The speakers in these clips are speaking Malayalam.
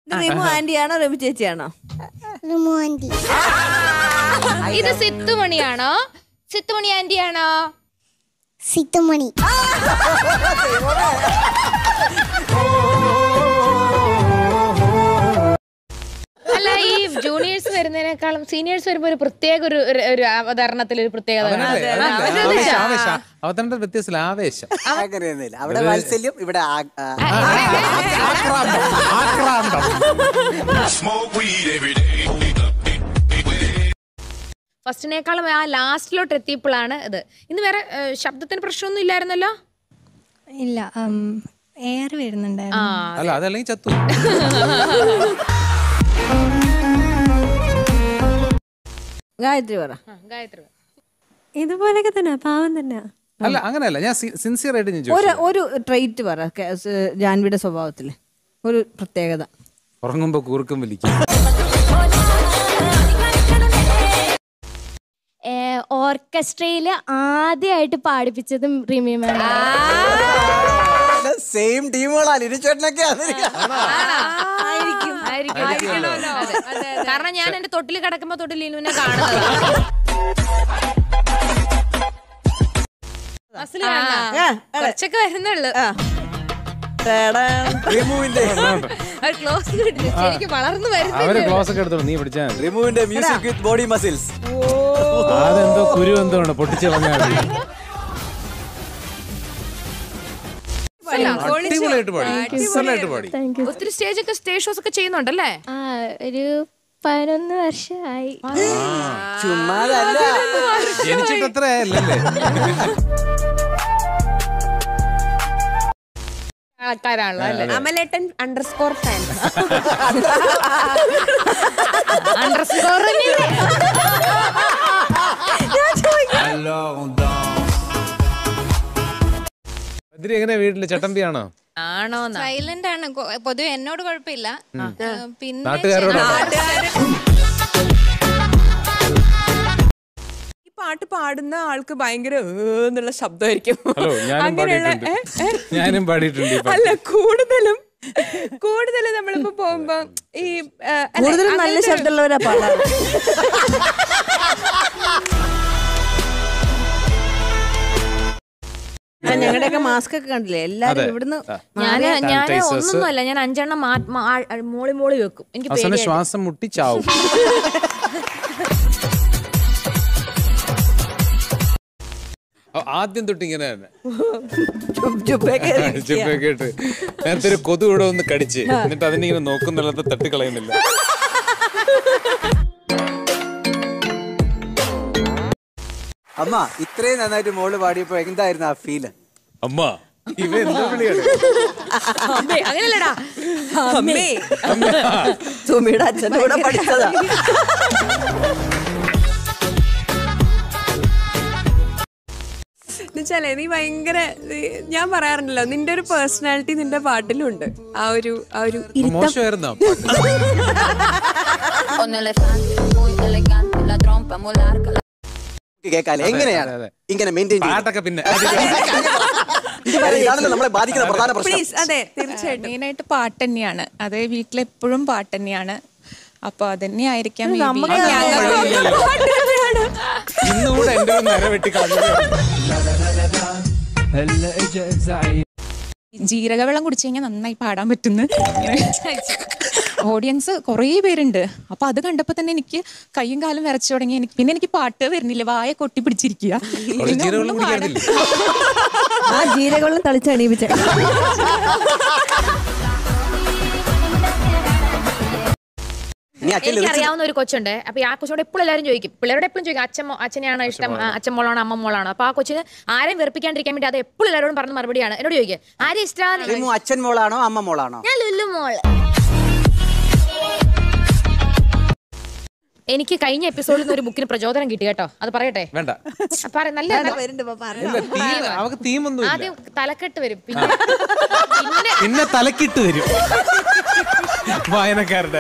ഇത് റിമു ആന്റിയാണോ റിമു ചേച്ചിയാണോ റിമോന്റി ഇത് സിത്തുമണിയാണോ സിത്തുമണി ആന്റി ആണോ സിത്തുമണി അല്ല ഈ ജൂനിയേഴ്സ് വരുന്നതിനേക്കാളും സീനിയേഴ്സ് വരുമ്പോ ഒരു പ്രത്യേക ഒരു ഒരു- ഒരു അവതരണത്തിൽ ഒരു പ്രത്യേകത അവനല്ലേ? കാണും. ആ, അവനല്ലേ? അവരത് ആവേശം, ആവേശം. അവതരണത്തിന്റെ വ്യത്യാസത്തിൽ ആവേശം അങ്ങനെയൊന്നുമില്ല അവിടെ വാത്സല്യം ഇവിടെ ആ- ആ- ആക്രാന്തം ആക്രാന്തം Smoke weed every day. ഫസ്റ്റിനേക്കാളും ആ ലാസ്റ്റിലോട്ട് എത്തിയപ്പോഴാണ് ഇത് ഇന്ന് വേറെ ഏ, ശബ്ദത്തിന് പ്രശ്നമൊന്നും ഇല്ലായിരുന്നല്ലോ ഇല്ല എയർ ആ വരുന്നുണ്ടായിരുന്നു അല്ല അതല്ലെങ്കിൽ ചത്തു ഗായത്രി പറ ആ, ഗായത്രി ഇതുപോലെയൊക്കെ തന്നെ പാവം തന്നെ അല്ല അങ്ങനെയല്ല ഞാൻ സിൻസിയർ ആയിട്ട് ഞാൻ ഒരു ചോദിച്ചു ഒരു ട്രൈറ്റ് പറ കെ- സ് ജാൻവിയുടെ സ്വഭാവത്തില് ഒരു പ്രത്യേകത ഉറങ്ങുമ്പോ കൂർക്കം വലിക്കും ഓർക്കസ്ട്രയിൽ ആദ്യമായിട്ട് പാടിപ്പിച്ചതും റിമി മാം സെയിം ടീമുകളാണ് ഇരുചേട്ടനൊക്കെ ആയിരിക്കണമല്ലോ. അതെ. കാരണം ഞാൻ എന്റെ തൊട്ടിൽ കിടക്കുമ്പോ തൊട്ട് ലീനുവിനെ കാണുന്നത് മസില് കാണുന്നോ? ആ, കുറച്ചൊക്കെ വരുന്നുള്ളു റിമുവിന്റെ അവർ ക്ലോസ് ശരിക്കും വളർന്നു അവര് വരുന്നില്ല ക്ലോസ് ഒക്കെ എടുത്തോളൂ നീ പിടിച്ചാൽ മതി റിമുവിന്റെ മ്യൂസിക് വിത്ത് ബോഡി മസിൽസ് അതെന്തോ കുരു എന്തോ ആണ് പൊട്ടിച്ച് കളഞ്ഞാൽ മതി അടിപൊളിയായിട്ട് പാടി അടിപൊളിയായിട്ട് പാടി ഒത്തിരി സ്റ്റേജ് ഒക്കെ സ്റ്റേജ് ഷോസ് ഒക്കെ ചെയ്യുന്നുണ്ടല്ലേ ആ ഒരു പതിനൊന്ന് വർഷമായി ചുമ്മാതല്ല ജനിച്ചിട്ട് അത്ര ആയല്ലേ ആൾക്കാരാണല്ലോ അല്ലേ അമലേട്ടൻ അണ്ടർസ്കോർ ഫാൻസ് അണ്ടർസ്കോർ ബദ്രി എങ്ങനെ വീട്ടില് ചട്ടമ്പിയാണോ ആണോ സൈലന്റ് ആണ് കൊ- പൊതുവെ എന്നോട് കുഴപ്പമില്ല ഏഹ്, പിന്നെ നാട്ടുകാരോട് ഈ പാട്ട് പാടുന്ന ആൾക്ക് ഭയങ്കര ഏ എന്നുള്ള ശബ്ദമായിരിക്കും ഹലോ ഞാനും അങ്ങനെയുള്ള പാടിയിട്ടുണ്ട് ഏ, ഏ? ഞാനും പാടിയിട്ടുണ്ട് ഈ പാട്ട്. അല്ല കൂടുതലും കൂടുതലും നമ്മളിപ്പോ പോകുമ്പോ ഈ ഏ, അല്ല, കൂടുതലും നല്ല അങ്ങനത്തെ ഒരു- ശബ്ദമുള്ളവരാ പാടാറ് ഞങ്ങളുടെയൊക്കെ മാസ്ക് ഒക്കെ കണ്ടില്ലേ എല്ലാരും അതെ. ഇവിടുന്ന് ആ. ഞാൻ ഞാൻ Sanitizers. ഒന്നൊന്നുമല്ല ഞാൻ അഞ്ചെണ്ണം മാ- മാ- ആ- മോളി മോളി വെക്കും എനിക്ക് അവസാനം പേടിയായിട്ട്. ശ്വാസം മുട്ടി ചാവും ആ, ആദ്യം തൊട്ട് ഇങ്ങനെ തന്നെ ചുപ് ചുപ്പൊക്കെ ഇരിക്കുക. ചുപ്പൊക്കെ ഇട്ട് നേരത്തെ ഒരു കൊതു ഇവിടെ ഒന്ന് കടിച്ച് എന്നിട്ട് അതിനെ ഇങ്ങനെ നോക്കുന്നുള്ളത് തട്ടിക്കളയുന്നില്ല അമ്മ ഇത്രയും നന്നായിട്ട് മോള് പാടിയപ്പോ എന്തായിരുന്നു ആ ഫീല് അമ്മ ഇവ എന്താ വിളിയാണ് അമ്മേ, അങ്ങനെയല്ലടാ അമ്മേ സുമിയുടെ അച്ഛൻ്റെ കൂടെ പഠിച്ചതാ എന്നുവെച്ചാലേ നീ ഭയങ്കര നീ- ഞാൻ പറയാറുണ്ടല്ലോ നിന്റെ ഒരു പേഴ്സണാലിറ്റി നിന്റെ പാട്ടിലുണ്ട് ആ ഒരു ആ ഒരു മോശമായിരുന്നോ Un elefante muy elegante, la trompa muy larga. കേൾക്കാല്ലേ എങ്ങനെയാണ് അതെ, അതെ. ഇങ്ങനെ മെയിൻറ്റെയിൻ പാട്ടൊക്കെ പിന്നെ ഇതാണല്ലോ നമ്മളെ ബാധിക്കുന്ന പ്രധാന പ്രശ്നം പ്ലീസ് അതെ തീർച്ചയായിട്ടും മെയിനായിട്ട് പാട്ട് തന്നെയാണ് അത് വീട്ടിലെപ്പോഴും പാട്ട് തന്നെയാണ് അപ്പൊ അതന്നെ ആയിരിക്കാം ഇന്നുകൂടെ എന്റെ ഒരു നിര വെട്ടിക്കളഞ്ഞു ജീരകവെള്ളം കുടിച്ചു കഴിഞ്ഞാൽ നന്നായി പാടാൻ പറ്റുന്നു ഓഡിയൻസ് കുറേ പേരുണ്ട് അപ്പൊ അത് കണ്ടപ്പോ തന്നെ എനിക്ക് കൈയും കാലും വിറച്ചു തുടങ്ങി എനിക്ക് പിന്നെ എനിക്ക് പാട്ട് വരുന്നില്ല വായ കൊട്ടി പിടിച്ചിരിക്കുക കുറച്ച് ജീരകവെള്ളം കുടിക്കാറില്ലേ ആ ജീരകവെള്ളം തളിച്ച് എണീപ്പിച്ച ഇനി അച്ഛൻ എനിക്ക് lyrics അറിയാവുന്ന ഒരു കൊച്ചുണ്ട് അപ്പൊ ആ കൊച്ചോട് എപ്പോഴും എല്ലാവരും ചോദിക്കും പിള്ളേരോട് എപ്പോഴും ചോദിക്കും അച്ഛൻ അച്ഛനെയാണോ ഇഷ്ടം ആ, അച്ഛൻ മോളാണോ അമ്മ മോളാണോ അപ്പൊ ആ കൊച്ചിന് ആരെയും വെറുപ്പിക്കാണ്ടിരിക്കാൻ വേണ്ടി അത് എപ്പോഴും എല്ലാവരോടും പറഞ്ഞ മറുപടിയാണ് എന്നോട് ചോദിക്കുക ആരെയും ഇഷ്ടമാണ് റിമു അച്ഛൻ മോളാണോ അമ്മ മോളാണോ ഞാൻ ലുല്ലു മോള് എനിക്ക് കഴിഞ്ഞ എപ്പിസോഡിൽ നിന്ന് ഒരു ബുക്കിന് പ്രചോദനം കിട്ടി കേട്ടോ അത് പറയട്ടെ വേണ്ട ആ, പറ നല്ല വരുന്നുണ്ട് ഇപ്പൊ പറഞ്ഞു ഇല്ല തീം അവക്ക് തീമൊന്നും ഇല്ല ആദ്യം തലക്കെട്ട് വരും പിന്നെ പിന്നെ പിന്നെ തലക്കിട്ട് തരും വായനക്കാരുടെ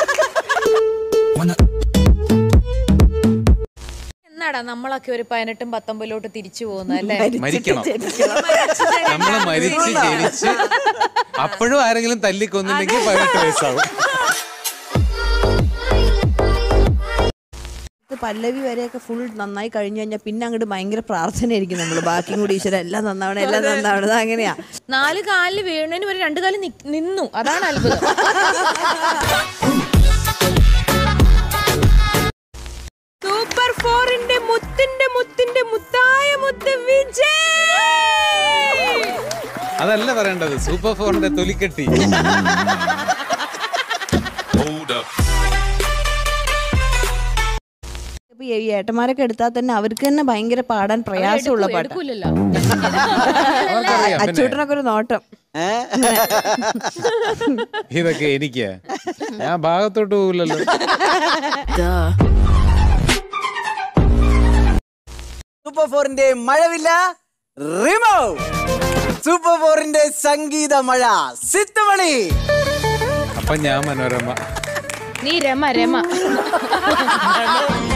എന്നാടാ നമ്മളൊക്കെ ഒരു പതിനെട്ടും പത്തൊമ്പതിലോട്ട് തിരിച്ചു പോകുന്നത് അല്ലേ മരിക്കണം നമ്മള് മരിച്ച് ജനിച്ച് അപ്പോഴും ആരെങ്കിലും തല്ലിക്കൊന്നില്ലെങ്കിൽ പതിനെട്ട് വയസ്സാവും പല്ലവി വരെയൊക്കെ ഫുൾ നന്നായി കഴിഞ്ഞു കഴിഞ്ഞാൽ പിന്നെ അങ്ങോട്ട് ഭയങ്കര പ്രാർത്ഥനയായിരിക്കും നമ്മൾ ബാക്കിയും കൂടി ഈശ്വരൻ എല്ലാം നന്നാവണം എല്ലാം നന്നാവണം അങ്ങനെയാ നാല് കാലിൽ വീണതിന് വരെ രണ്ട് കാലിൽ നി- നിന്നു അതാണ് അത്ഭുതം സൂപ്പർ ഫോറിന്റെ മുത്തിന്റെ മുത്തിന്റെ മുത്തായ മുത്ത് വിജയ് അതല്ല പറയേണ്ടത് സൂപ്പർ ഫോറിന്റെ തൊലിക്കെട്ടി Hold up. ഇപ്പൊ ഈ ഏട്ടന്മാരൊക്കെ എടുത്താൽ തന്നെ അവർക്ക് തന്നെ ഭയങ്കര പാടാൻ പ്രയാസമുള്ള പാട്ട് എടുക്കൂലല്ലോ അവർക്കറിയാം പിന്നെ അച്ചൂട്ടനൊക്കെ ഒരു നോട്ടം ഇതൊക്കെ എനിക്ക് ഞാൻ ഭാഗത്തോട്ട് പോകില്ലല്ലോ സൂപ്പർ ഫോറിന്റെ മഴവില്ല റിമോ സൂപ്പർ ഫോറിന്റെ സംഗീത മഴ സിത്തുമണി അപ്പൊ ഞാൻ മനോരമ നീ രമ രമ